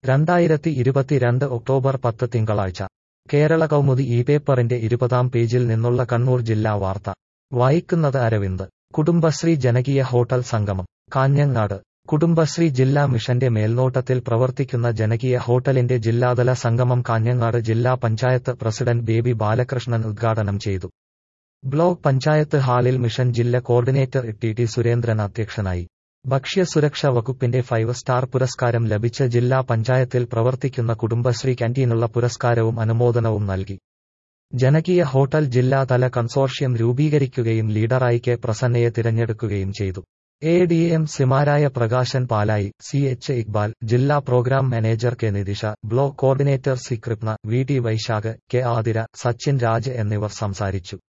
രണ്ടായിരത്തി ഇരുപത്തിരണ്ട് ഒക്ടോബർ പത്ത് തിങ്കളാഴ്ച കേരള കൗമുദി ഈ പേപ്പറിന്റെ ഇരുപതാം പേജിൽ നിന്നുള്ള കണ്ണൂർ ജില്ലാ വാർത്ത വായിക്കുന്നത് അരവിന്ദ് കുടുംബശ്രീ ജനകീയ ഹോട്ടൽ സംഗമം കാഞ്ഞങ്ങാട് കുടുംബശ്രീ ജില്ലാ മിഷന്റെ മേൽനോട്ടത്തിൽ പ്രവർത്തിക്കുന്ന ജനകീയ ഹോട്ടലിന്റെ ജില്ലാതല സംഗമം കാഞ്ഞങ്ങാട് ജില്ലാ പഞ്ചായത്ത് പ്രസിഡന്റ് ബേബി ബാലകൃഷ്ണൻ ഉദ്ഘാടനം ചെയ്തു ബ്ലോക്ക് പഞ്ചായത്ത് ഹാളിൽ മിഷൻ ജില്ല കോർഡിനേറ്റർ ടി ടി സുരേന്ദ്രൻ അധ്യക്ഷനായി ഭക്ഷ്യസുരക്ഷാ വകുപ്പിന്റെ ഫൈവ് സ്റ്റാർ പുരസ്കാരം ലഭിച്ച ജില്ലാ പഞ്ചായത്തിൽ പ്രവർത്തിക്കുന്ന കുടുംബശ്രീ ക്യാന്റീനുള്ള പുരസ്കാരവും അനുമോദനവും നൽകി ജനകീയ ഹോട്ടൽ ജില്ലാതല കൺസോർഷ്യം രൂപീകരിക്കുകയും ലീഡറായി കെ പ്രസന്നയെ തിരഞ്ഞെടുക്കുകയും ചെയ്തു എ ഡി എം സിമാരായ പ്രകാശൻ പാലായി സി എച്ച് ഇക്ബാൽ ജില്ലാ programme manager K Nithisha block coordinator C Kripna V T Vaisakh K Athira Sachin Raj എന്നിവർ സംസാരിച്ചു